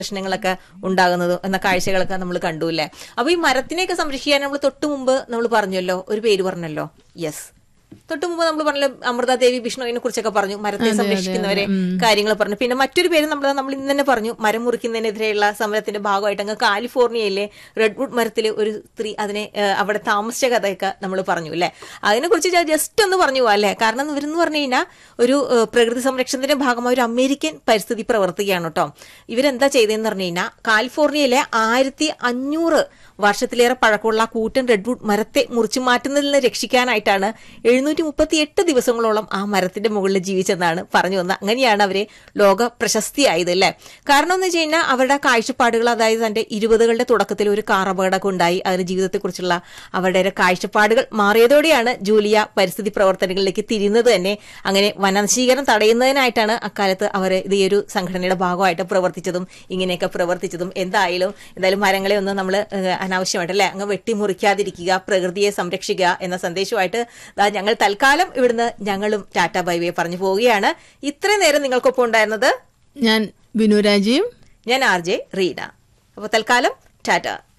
പ്രശ്നങ്ങളൊക്കെ ഉണ്ടാകുന്നത് എന്ന കാഴ്ചകളൊക്കെ നമ്മൾ കണ്ടു അല്ലേ അപ്പൊ ഈ മരത്തിനെയൊക്കെ സംരക്ഷിക്കാൻ നമ്മൾ തൊട്ടു മുമ്പ് നമ്മൾ പറഞ്ഞല്ലോ ഒരു പേര് പറഞ്ഞല്ലോ യെസ് തൊട്ടു മുമ്പ് നമ്മൾ പറഞ്ഞല്ലോ അമൃതാദേവി വിഷ്ണുവിനെ കുറിച്ചൊക്കെ പറഞ്ഞു മരത്തെ സംരക്ഷിക്കുന്നവരെ കാര്യങ്ങൾ പറഞ്ഞു പിന്നെ മറ്റൊരു പേര് നമ്മൾ നമ്മൾ ഇന്ന് തന്നെ പറഞ്ഞു മരം മുറിക്കുന്നതിനെതിരെയുള്ള സമരത്തിന്റെ ഭാഗമായിട്ട് അങ്ങ് കാലിഫോർണിയയിലെ റെഡ്വുഡ് മരത്തിൽ ഒരു സ്ത്രീ അതിനെ ഏഹ്, അവിടെ താമസിച്ച കഥയൊക്കെ നമ്മൾ പറഞ്ഞു അല്ലേ അതിനെക്കുറിച്ച് ഞാൻ ജസ്റ്റ് ഒന്ന് പറഞ്ഞു പോവാം അല്ലേ കാരണം ഇവരെന്ന് പറഞ്ഞു കഴിഞ്ഞാൽ ഒരു ഏഹ്, പ്രകൃതി സംരക്ഷണത്തിന്റെ ഭാഗമായി ഒരു അമേരിക്കൻ പരിസ്ഥിതി പ്രവർത്തിക്കുകയാണ് കേട്ടോ ഇവരെന്താ ചെയ്തതെന്ന് പറഞ്ഞു കഴിഞ്ഞാൽ കാലിഫോർണിയയിലെ ആയിരത്തി അഞ്ഞൂറ് വർഷത്തിലേറെ പഴക്കമുള്ള ആ കൂറ്റൻ റെഡ്വുഡ് മരത്തെ മുറിച്ചു മാറ്റുന്നതിൽ നിന്ന് രക്ഷിക്കാനായിട്ടാണ് എഴുന്നൂറ്റി മുപ്പത്തി എട്ട് ദിവസങ്ങളോളം ആ മരത്തിന്റെ മുകളിൽ ജീവിച്ചെന്നാണ് പറഞ്ഞു വന്നത് അങ്ങനെയാണ് അവരെ ലോക പ്രശസ്തിയായത് അല്ലേ കാരണം എന്ന് വെച്ച് കഴിഞ്ഞാൽ അവരുടെ കാഴ്ചപ്പാടുകൾ അതായത് തന്റെ ഇരുപതുകളുടെ തുടക്കത്തിൽ ഒരു കാർ അപകടമൊക്കെ ഉണ്ടായി അതിന് ജീവിതത്തെക്കുറിച്ചുള്ള അവരുടെ ഒരു കാഴ്ചപ്പാടുകൾ മാറിയതോടെയാണ് ജൂലിയ പരിസ്ഥിതി പ്രവർത്തനങ്ങളിലേക്ക് തിരിയുന്നത് തന്നെ അങ്ങനെ വനനശീകരണം തടയുന്നതിനായിട്ടാണ് അക്കാലത്ത് അവർ ഇത് ഈ ഒരു സംഘടനയുടെ ഭാഗമായിട്ട് പ്രവർത്തിച്ചതും ഇങ്ങനെയൊക്കെ പ്രവർത്തിച്ചതും എന്തായാലും എന്തായാലും മരങ്ങളെ ഒന്നും നമ്മൾ അനാവശ്യമായിട്ട് അല്ലെ അങ്ങ് വെട്ടിമുറിക്കാതിരിക്കുക പ്രകൃതിയെ സംരക്ഷിക്കുക എന്ന സന്ദേശമായിട്ട് ദാ ഞങ്ങൾ തൽക്കാലം ഇവിടുന്ന് ഞങ്ങളും ടാറ്റ ബൈവേ പറഞ്ഞു പോവുകയാണ് ഇത്രയും നേരം നിങ്ങൾക്കൊപ്പം ഉണ്ടായിരുന്നത് ഞാൻ ബിനു രാജയും ഞാൻ ആർ ജെ റീന അപ്പോൾ തൽക്കാലം ടാറ്റ